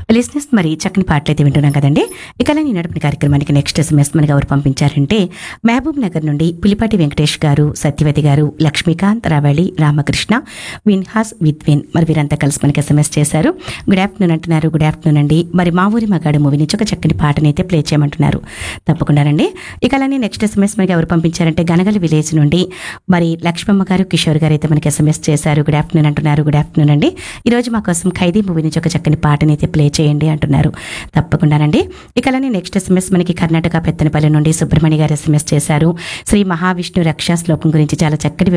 లిస్నెస్ మరి చక్కని పాటలు అయితే వింటున్నాం కదండి ఇక అలానే నడిపిన కార్యక్రమానికి నెక్స్ట్ ఎస్ఎంఎస్ మనకి ఎవరు పంపించారంటే మహబూబ్ నగర్ నుండి పులిపాటి వెంకటేష్ గారు సత్యవతి గారు లక్ష్మీకాంత్ రవళి రామకృష్ణ విన్హాస్ విద్విన్ మరి వీరంతా కలిసి మనకి ఎస్ఎంఎస్ చేశారు గుడ్ ఆఫ్టర్నూన్ అంటున్నారు గుడ్ ఆఫ్టర్నూన్ అండి మరి మా ఊరి మగాడు మూవీ నుంచి ఒక చక్కని పాటని అయితే ప్లే చేయమంటున్నారు తప్పకుండానండి ఇక అలానే నెక్స్ట్ ఎస్ఎంఎస్ మనకి ఎవరు పంపించారంటే గనగలి విలేజ్ నుండి మరి లక్ష్మమ్మ గారు కిషోర్ గారు అయితే మనకి ఎస్ఎంఎస్ చేశారు గుడ్ ఆఫ్టర్నూన్ అంటున్నారు గుడ్ ఆఫ్టర్నూన్ అండి ఈ రోజు మా కోసం ఖైదీ మూవీ నుంచి ఒక చక్కని పాటని అయితే ప్లే చేయండి అంటున్నారు తప్పకుండానండి ఇక అలానే నెక్స్ట్ ఎస్ఎంఎస్ మనకి కర్ణాటక పెత్తనపల్లి నుండి సుబ్రహ్మణ్య గారు ఎస్ఎంఎస్ చేశారు శ్రీ మహావిష్ణు రక్షా శ్లోకం గురించి చాలా చక్కటి